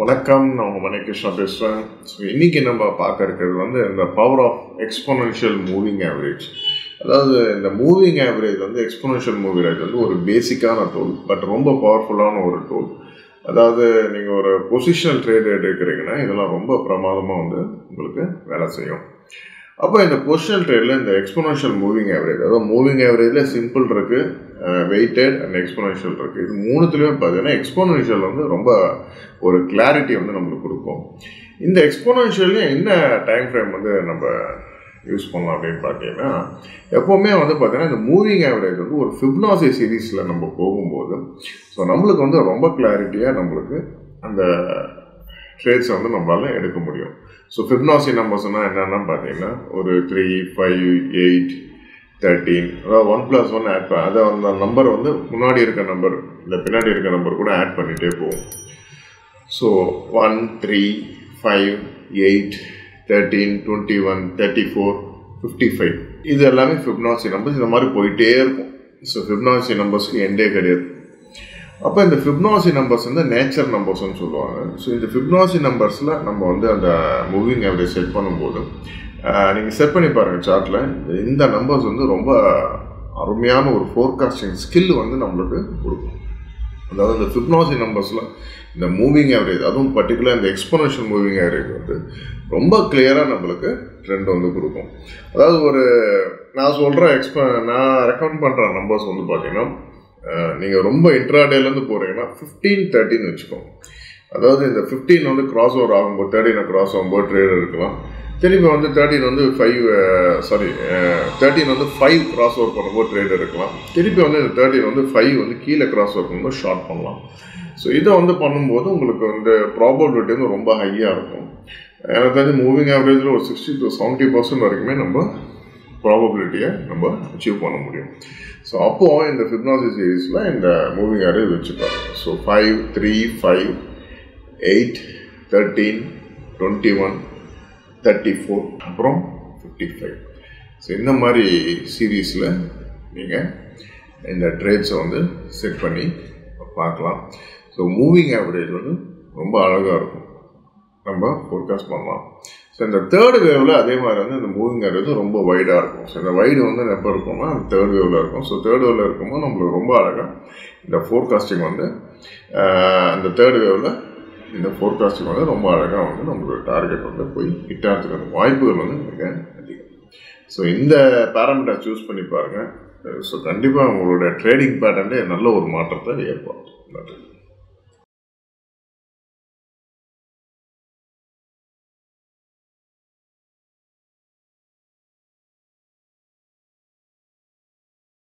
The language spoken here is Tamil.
வணக்கம் நான் உங்கள் மணிகிருஷ்ணா பேசுகிறேன் ஸோ இன்றைக்கி நம்ம பார்க்க இருக்கிறது வந்து இந்த power of exponential moving average அதாவது இந்த மூவிங் ஆவரேஜ் வந்து எக்ஸ்பொனென்ஷியல் மூவிங் ஆவரேஜ் வந்து ஒரு பேசிக்கான டூல் பட் ரொம்ப பவர்ஃபுல்லான ஒரு டூல் அதாவது நீங்கள் ஒரு பொசிஷனல் ட்ரேட் எடுக்கிறீங்கன்னா இதெல்லாம் ரொம்ப பிரமாதமாக வந்து உங்களுக்கு வேலை செய்யும் அப்போ இந்த பொசிஷனல் ட்ரேடில் இந்த எக்ஸ்பொனென்ஷியல் மூவிங் ஆவரேஜ் அதாவது மூவிங் ஆவரேஜில் சிம்பிள் இருக்குது வெயிட்டட் அண்ட் எக்ஸ்பொனென்ஷியல் இருக்குது இது மூணுத்துலேயுமே பார்த்தீங்கன்னா எக்ஸ்பொனென்ஷியல் வந்து ரொம்ப ஒரு கிளாரிட்டி வந்து நம்மளுக்கு கொடுக்கும் இந்த எக்ஸ்பொனென்ஷியல்லையும் என்ன டைம் ஃப்ரேம் வந்து நம்ம யூஸ் பண்ணலாம் அப்படின்னு பார்த்தீங்கன்னா எப்போவுமே வந்து பார்த்தீங்கன்னா இந்த மூவிங் ஆவரேஜ் வந்து ஒரு ஃபிப்னாசி சீரீஸில் நம்ம போகும்போது ஸோ நம்மளுக்கு வந்து ரொம்ப கிளாரிட்டியாக நம்மளுக்கு அந்த ட்ரேட்ஸை வந்து நம்மளால் எடுக்க முடியும் ஸோ ஃபிப்னாசி நம்பர்ஸ்னால் என்னென்னா பார்த்தீங்கன்னா ஒரு த்ரீ ஃபைவ் எயிட் தேர்ட்டீன் அதாவது ஒன் ப்ளஸ் ஒன் ஆட் பண்ண அதை அந்த நம்பர் வந்து முன்னாடி இருக்க நம்பர் இந்த பின்னாடி இருக்க நம்பர் கூட ஆட் பண்ணிகிட்டே போகும் so one three five eight thirteen twenty one thirty four fifty five இது எல்லாமே ஃபிப்னாசி நம்பர்ஸ் இந்த மாதிரி போயிட்டே இருக்கும் ஸோ ஃபிப்னாசி நம்பர்ஸ்க்கு எண்டே கிடையாது அப்போ இந்த ஃபிப்னாசி நம்பர்ஸ் வந்து நேச்சர் நம்பர்ஸ்னு சொல்லுவாங்க ஸோ இந்த ஃபிப்னாசி நம்பர்ஸில் நம்ம வந்து அந்த மூவிங் ஆவரேஜ் செட் பண்ணும்போது நீங்கள் செட் பண்ணி பாருங்கள் சார்ட்டில் இந்த நம்பர்ஸ் வந்து ரொம்ப அருமையான ஒரு ஃபோர்காஸ்டிங் ஸ்கில் வந்து நம்மளுக்கு கொடுக்கும் அதாவது இந்த ஃபிப்னாசி நம்பர்ஸில் இந்த மூவிங் ஆவரேஜ் அதுவும் பர்டிகுலர் இந்த எக்ஸ்போனேஷன் மூவிங் ஆவரேஜ் வந்து ரொம்ப கிளியராக நம்மளுக்கு ட்ரெண்ட் வந்து கொடுக்கும் அதாவது ஒரு நான் சொல்கிற எக்ஸ்ப நான் ரெக்கமெண்ட் பண்ணுற நம்பர்ஸ் வந்து பார்த்தீங்கன்னா நீங்கள் ரொம்ப இன்ட்ராடேலேருந்து போகிறீங்கன்னா ஃபிஃப்டீன் தேர்ட்டின்னு வச்சுக்கோங்க அதாவது இந்த ஃபிஃப்டீன் வந்து கிராஸ் ஓவர் ஆகும்போது தேர்ட்டினை கிராஸ் ஆகும்போது ட்ரேட் இருக்கலாம் திரும்பி வந்து தேர்ட்டின் வந்து ஃபைவ் சாரி தேர்ட்டின் வந்து ஃபைவ் கிராஸ் ஓவர் பண்ணும்போது ட்ரேட் இருக்கலாம் திருப்பி வந்து இந்த தேர்ட்டின் வந்து ஃபைவ் வந்து கீழே கிராஸ் ஓவர் பண்ணும்போது ஷார்ட் பண்ணலாம் ஸோ இதை வந்து பண்ணும்போது உங்களுக்கு வந்து ப்ராபபிலிட்டி வந்து ரொம்ப ஹையாக இருக்கும் எனக்கு தெரிஞ்சு மூவிங் ஆவரேஜில் ஒரு சிக்ஸ்டி டு செவன்ட்டி பர்சன்ட் வரைக்குமே நம்ம ப்ராபபிலிட்டியை நம்ம அச்சீவ் பண்ண முடியும் ஸோ அப்போது இந்த ஃபிப்னாசி சீரீஸில் இந்த மூவிங் ஆவரேஜ் வச்சுப்பாங்க so five three five eight thirteen twenty one thirty four அப்புறம் ஃபிஃப்டி ஃபைவ் ஸோ இந்த மாதிரி சீரீஸில் நீங்கள் இந்த ட்ரேட்ஸை வந்து செட் பண்ணி பார்க்கலாம் ஸோ மூவிங் ஆவரேஜ் வந்து ரொம்ப அழகாக இருக்கும் நம்ம ஃபோர்காஸ்ட் பண்ணலாம் ஸோ இந்த தேர்ட் வேவில் அதே மாதிரி வந்து இந்த மூவிங் ஆவரேஜ் ரொம்ப வைடாக இருக்கும் ஸோ இந்த வைடு வந்து எப்போ இருக்கும்னா அந்த தேர்ட் வேவில் இருக்கும் ஸோ தேர்ட் வேவில் இருக்கும்போது நம்மளுக்கு ரொம்ப அழகாக இந்த ஃபோர்காஸ்டிங் வந்து அந்த தேர்ட் வேவில் இந்த ஃபோர்காஸ்டிங் வந்து ரொம்ப அழகாக வந்து நம்மளோட டார்கெட் வந்து போய் ஹிட் ஆகிறதுக்கான வாய்ப்புகள் வந்து மிக அதிகம் ஸோ இந்த பேராமீட்டர் சூஸ் பண்ணி பாருங்கள் ஸோ கண்டிப்பாக உங்களோட ட்ரேடிங் பேட்டர்னே நல்ல ஒரு மாற்றத்தை ஏற்படுத்தும்